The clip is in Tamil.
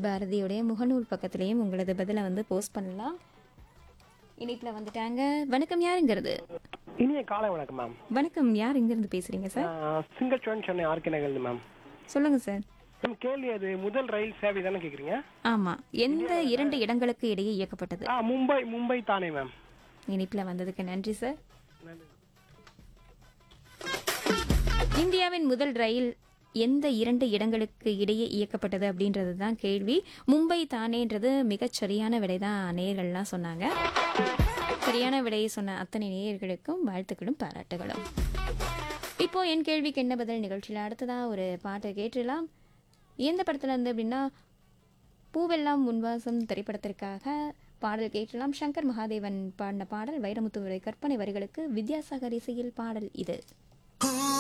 விவித் பாரதியுடைய முகநூல் பக்கத்துலேயும் உங்களது பதிலை வந்து போஸ்ட் பண்ணலாம் இணைப்பில் வந்துட்டாங்க வணக்கம் யாருங்கிறது இனிய காலை வணக்கம் மேம் வணக்கம் யார் இங்கிருந்து பேசுறீங்க சார் சிங்கச்சோன் சென்னை ஆர்கே நகர்ந்து மேம் சொல்லுங்க சார் மேம் கேள்வி அது முதல் ரயில் சேவை தானே கேக்குறீங்க ஆமா எந்த இரண்டு இடங்களுக்கு இடையே இயக்கப்பட்டது ஆ மும்பை மும்பை தானே மேம் இணைப்பில் வந்ததுக்கு நன்றி சார் இந்தியாவின் முதல் ரயில் எந்த இரண்டு இடங்களுக்கு இடையே இயக்கப்பட்டது அப்படின்றது தான் கேள்வி மும்பை தானேன்றது மிகச் சரியான விடை தான் நேயர்கள்லாம் சொன்னாங்க சரியான விடையை சொன்ன அத்தனை நேயர்களுக்கும் வாழ்த்துக்களும் பாராட்டுகளும் இப்போ என் கேள்விக்கு என்ன பதில் நிகழ்ச்சியில் அடுத்ததாக ஒரு பாட்டை கேட்டுடலாம் எந்த படத்துல இருந்து அப்படின்னா பூவெல்லாம் முன்வாசம் திரைப்படத்திற்காக பாடல் கேட்கலாம் சங்கர் மகாதேவன் பாடின பாடல் வைரமுத்துவுடைய கற்பனை வரிகளுக்கு வித்யாசாகர் இசையில் பாடல் இது